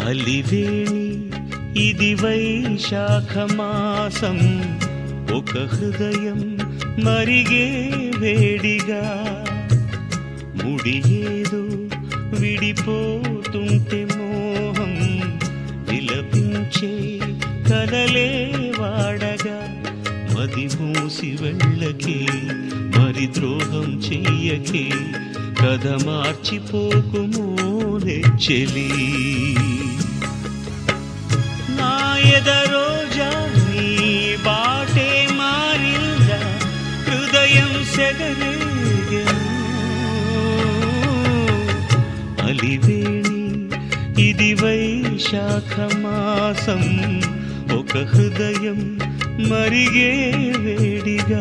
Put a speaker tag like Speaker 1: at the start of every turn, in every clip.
Speaker 1: అలివేణి ఇది వైశాఖ మాసం ఒక హృదయం మరిగే వేడిగా ముడియేదో విడిపోతుంటే మోహం విలపించే కలలే వాడగా మది మూసి వెళ్ళకే మరి ద్రోహం చెయ్యకే కథ మార్చిపోకుమో నెచ్చెలి నా ఎదరోజా నీ బాటే మారిందా హృదయం సెగరేగెను అలివేణి ఇది వైశాఖ మాసం ఒక హృదయం మరిగే వేడిగా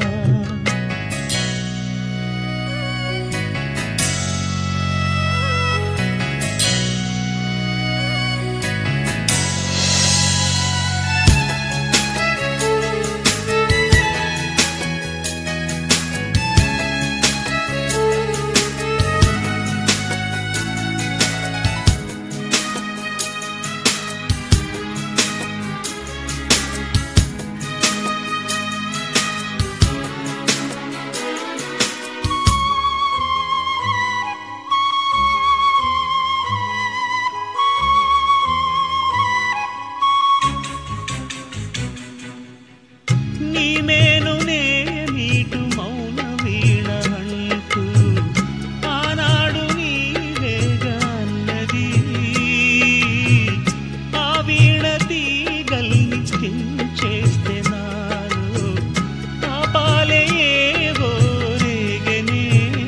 Speaker 1: నీ మేలునే నీటు మౌన వీణ అంటూ ఆనాడు నీవేగా అన్నది ఆ వీణ తీగల్ని చేస్తే నాలో ఆ పాలే ఏవో రేగనే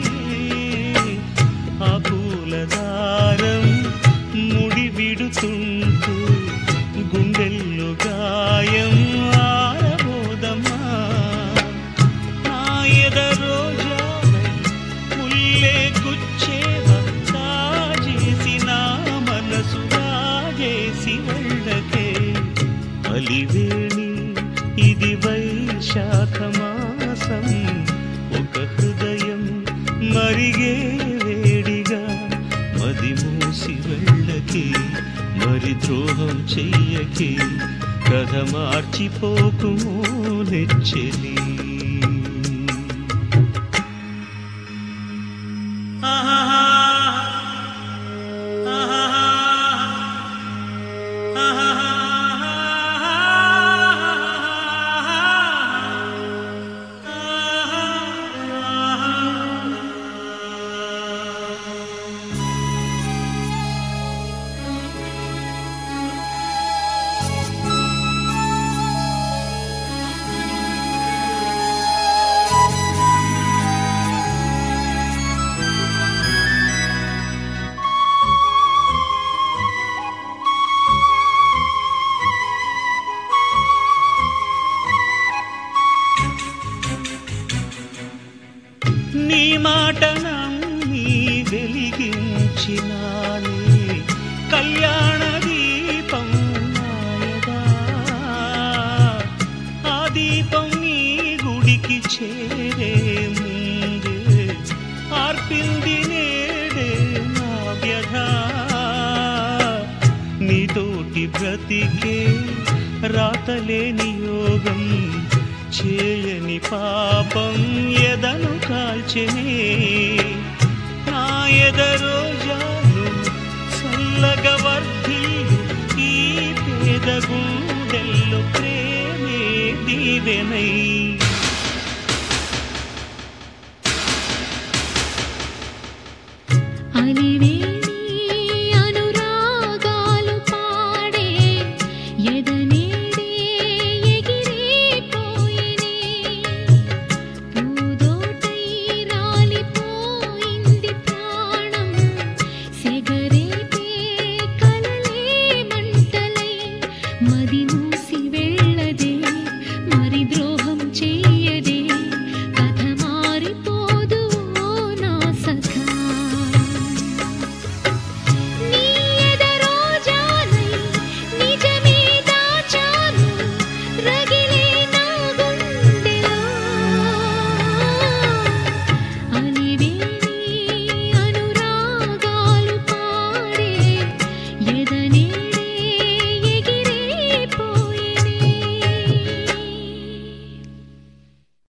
Speaker 1: ఆ పూలదారం ముడి విడుతుంటూ గుండెల్లో గాయం ఆరబోదమ్మా నా ఎదరోజావై ముల్లే గుచ్చేవా కాజేసి నా మనసు రాజేసి వెళ్ళకే అలివేణి ఇది వైశాఖ మాసం ఒక హృదయం మరిగే వేడిగా మది మూసి వెళ్ళకే మరి ద్రోహం చెయ్యకే కథ మార్చిపోకుమో నెచ్చెలి నీ మాట నమ్మి వెలిగించినానే కళ్యాణ దీపం నాయదా ఆ దీపం నీ గుడికి చేరే ముందే ఆర్పింది నేడే నా వ్యధ నీతోటి బ్రతికే రాతలేని యోగం చేయని పాపం ఎదను కాల్చెనే నా ఎదరోజాను చల్లగ వర్ధిల్లు ఈ పేద గుండెల్లో ప్రేమే దీవెనై
Speaker 2: అలివేణి అనురాగాలు పాడే ఎదనేడే ఎగిరిపోయినే పూదోటై రాలిపోయింది ప్రాణం సెగరేపే కలలే మంటలై మది మూసి